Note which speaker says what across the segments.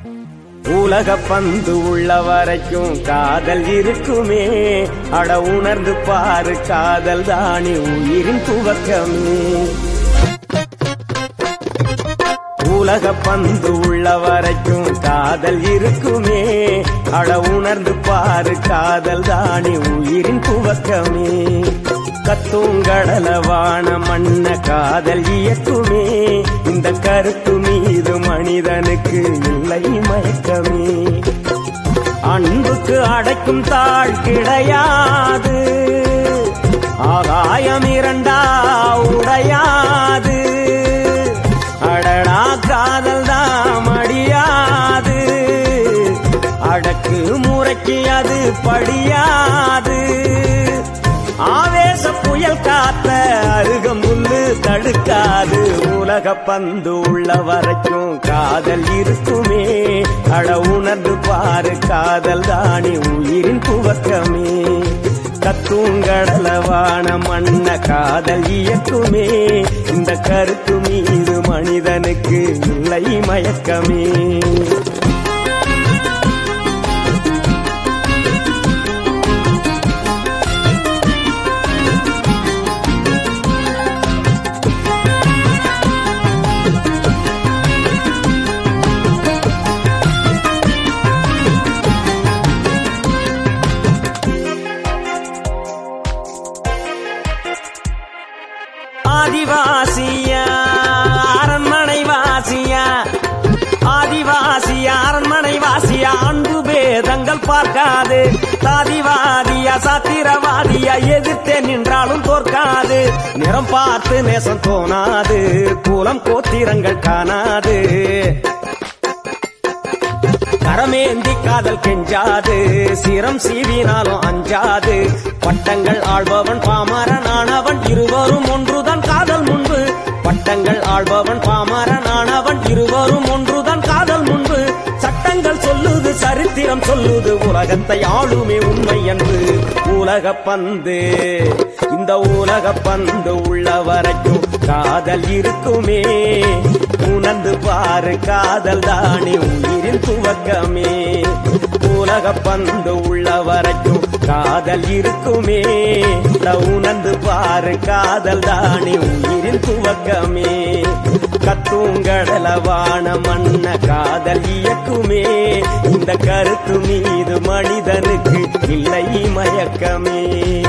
Speaker 1: உலக பந்து உள்ள வரைக்கும் காதல் இருக்குமே அட உணர்ந்து பாரு காதல் தானி உயிரின் துவக்கமே உலக பந்து உள்ள வரைக்கும் காதல் இருக்குமே அட உணர்ந்து பாரு காதல் தானி உயிரின் துவக்கமே கத்துங்கடல வான மண்ண காதல் இயக்குமே இந்த கருத்து மீது மனிதனுக்கு இல்லை மயக்கமே அன்புக்கு அடைக்கும் தாழ் கிடையாது ஆகாயம் இரண்டா உடையாது அடடா காதல் தான் அடியாது அடக்கு முறைக்கு அது படியாது ஆவேச புயல் காத்த அருகமுள்ளு தடுக்காது உலக பந்து உள்ள வரைக்கும் காதல் இருக்குமே அட உணர்ந்து பாரு காதல் தானி உயிரின் துவக்கமே கத்துங்கடலவான மண்ண காதல் இயக்குமே இந்த கருத்து மீது மனிதனுக்கு இல்லை மயக்கமே ஆதிவாசியா அரண்மனை வாசியா ஆதிவாசியா அரண்மனை வாசியா அன்பு பேதங்கள் பார்க்காது தாதிவாதியா சாத்திரவாதியா எதிர்த்தே நின்றாலும் தோற்காது நிறம் பார்த்து நேசம் தோணாது கூலம் கோத்திரங்கள் காணாது கரமேந்தி காதல் கெஞ்சாது சிரம் சீவினாலும் அஞ்சாது பட்டங்கள் ஆள்பவன் பாமரனானவன் இருவரும் ஒன்றுதான் காதல் முன்பு பட்டங்கள் ஆள்பவன் பாமரனானவன் இருவரும் ஒன்றுதான் காதல் முன்பு சட்டங்கள் சொல்லுது சரித்திரம் சொல்லுது உலகத்தை ஆளுமே உண்மை என்று உலக பந்து இந்த உலக பந்து உள்ள வரைக்கும் காதல் இருக்குமே உணர்ந்து பாரு காதல் தானே உயிரின் துவக்கமே உலக பந்து உள்ள வரைக்கும் காதல் இருக்குமே உணர்ந்து பாரு காதல் தானே உயிரின் துவக்கமே கத்துங்கடலவான மண்ண காதல் இயக்குமே இந்த கருத்து மீது மனிதனுக்கு இல்லை மயக்கமே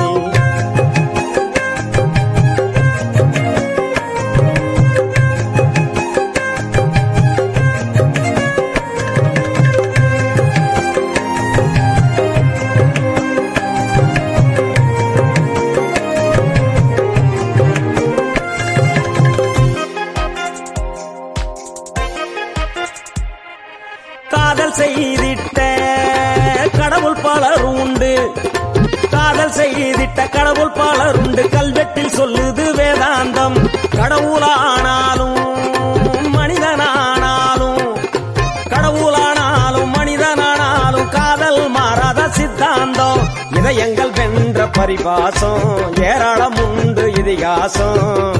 Speaker 1: காதல் செய்திட்ட கடவுள் பலர் உண்டு காதல் செய்திட்ட கடவுள் பலர் உண்டு கல்வெட்டில் சொல்லுது வேதாந்தம் கடவுளானாலும் மனிதனானாலும் கடவுளானாலும் மனிதனானாலும் காதல் மாறாத சித்தாந்தம் இதயங்கள் வென்ற பரிபாசம் ஏராளம் உண்டு இதிகாசம்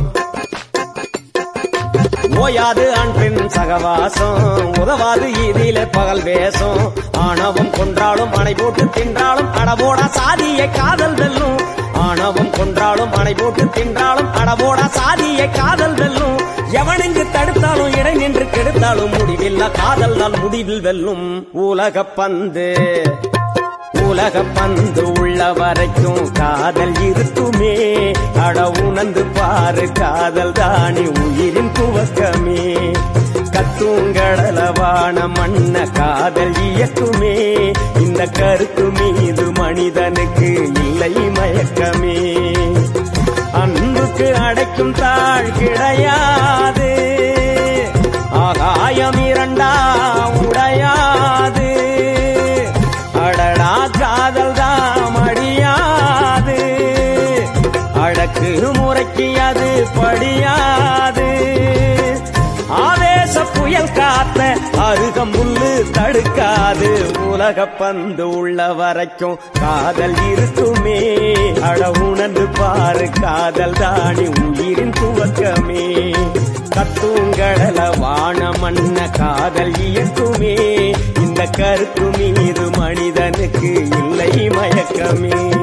Speaker 1: ஓயாது ஆண் பெண் சகவாசம் உதவாது இதில பகல் வேஷம் ஆணவம் கொன்றாலும் அணை போட்டு தின்றாலும் அடவோடா சாதியை காதல் வெல்லும் ஆணவம் கொன்றாலும் அணை போட்டு தின்றாலும் அடவோடா சாதியை காதல் வெல்லும் எவனுங்கு தடுத்தாலும் இடை நின்று கெடுத்தாலும் முடிவில்ல காதல் தான் முடிவில் வெல்லும் உலக பந்து உலக பந்து உள்ள வரைக்கும் காதல் இருக்குமே அட உணர்ந்து பாரு காதல் தானி உயிரின் துவக்கமே கத்துங்கடலவான மண்ண காதல் இயக்குமே இந்த கருத்து மீது மனிதனுக்கு இல்லை மயக்கமே அன்புக்கு அடைக்கும் தாழ் கிடையாது ஆகாயம் இரண்டா உடையாது அடடா காதல் தான் அடியாது அடக்கு முறைக்கு அது படியாது ஆவேச புயல் காத்த அருகம் முள்ளு தடுக்காது உலக பந்து உள்ள வரைக்கும் காதல் இருக்குமே அட உணர்ந்து பாரு காதல் தானி உயிரின் துவக்கமே கத்துங்கடல வானம மண்ண காதல் இயக்குமே இந்த கருத்து மீது மனிதனுக்கு இல்லை மயக்கமே